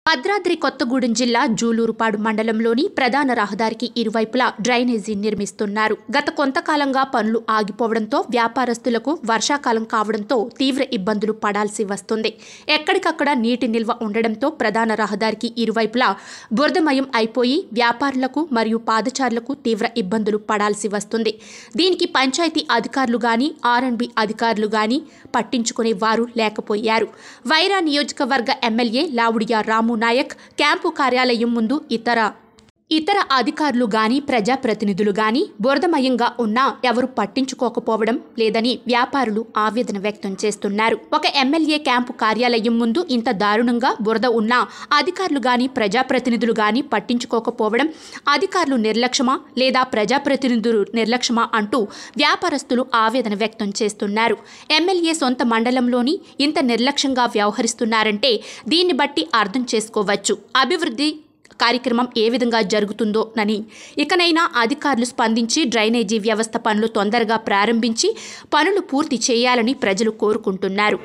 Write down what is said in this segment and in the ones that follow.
భద్రాద్రి కొత్తగూడెం జిల్లా జూలూరుపాడు మండలంలోని ప్రధాన రహదారికి ఇరువైపులా డ్రైనేజీ నిర్మిస్తున్నారు గత కొంతకాలంగా పనులు ఆగిపోవడంతో వ్యాపారస్తులకు వర్షాకాలం కావడంతో తీవ్ర ఇబ్బందులు పడాల్సి వస్తుంది ఎక్కడికక్కడ నీటి నిల్వ ఉండడంతో ప్రధాన రహదారికి ఇరువైపులా బురదమయం అయిపోయి వ్యాపారులకు మరియు పాదచారులకు తీవ్ర ఇబ్బందులు పడాల్సి వస్తుంది దీనికి పంచాయతీ అధికారులు గాని ఆర్ఎండ్బి అధికారులు గాని పట్టించుకునే వారు లేకపోయారు వైరా నియోజకవర్గ ఎమ్మెల్యే లావుడియా రాము నాయక్ క్యాంపు కార్యాలయం ముందు ఇతర ఇతర అధికారులు గాని ప్రజాప్రతినిధులు గాని బురదమయంగా ఉన్నా ఎవరు పట్టించుకోకపోవడం లేదని వ్యాపారులు ఆవేదన వ్యక్తం చేస్తున్నారు ఒక ఎమ్మెల్యే క్యాంపు కార్యాలయం ముందు ఇంత దారుణంగా బురద ఉన్నా అధికారులు గాని ప్రజాప్రతినిధులు గాని పట్టించుకోకపోవడం అధికారులు నిర్లక్ష్యమా లేదా ప్రజాప్రతినిధులు నిర్లక్ష్యమా అంటూ వ్యాపారస్తులు ఆవేదన వ్యక్తం చేస్తున్నారు ఎమ్మెల్యే సొంత మండలంలోని ఇంత నిర్లక్ష్యంగా వ్యవహరిస్తున్నారంటే దీన్ని బట్టి అర్థం చేసుకోవచ్చు అభివృద్ధి కార్యక్రమం ఏ విధంగా జరుగుతుందోనని ఇకనైనా అధికారులు స్పందించి డ్రైనేజీ వ్యవస్థ పనులు తొందరగా ప్రారంభించి పనులు పూర్తి చేయాలని ప్రజలు కోరుకుంటున్నారు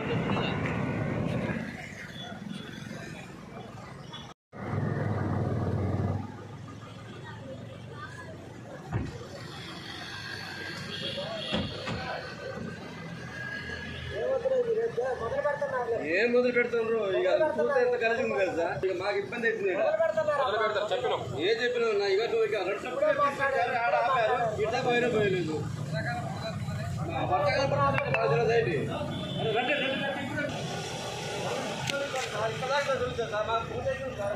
ఏం మొదలు పెడుతున్నారు ఇక చూస్తే ఎంత కలిసి ఉంది కదా సార్ ఇక మాకు ఇబ్బంది అవుతుంది ఈడ. ఏం చెప్పినా నా ఇక నువ్వు ఇక రెండు సపోర్ట్ తీసుకొచ్చారు, ఆడ ఆపారు ఇట్లా పోయినా పోయలేదు ఆ వర్షాకాలం పడుతుంది, మాకు తెలియదు ఏంటి? అరే రండి, రండి, రండి, ఇప్పుడు రండి. ఇక్కడ దాకా తెలుసా సార్? మాకు ఫోన్ చేసి సార్.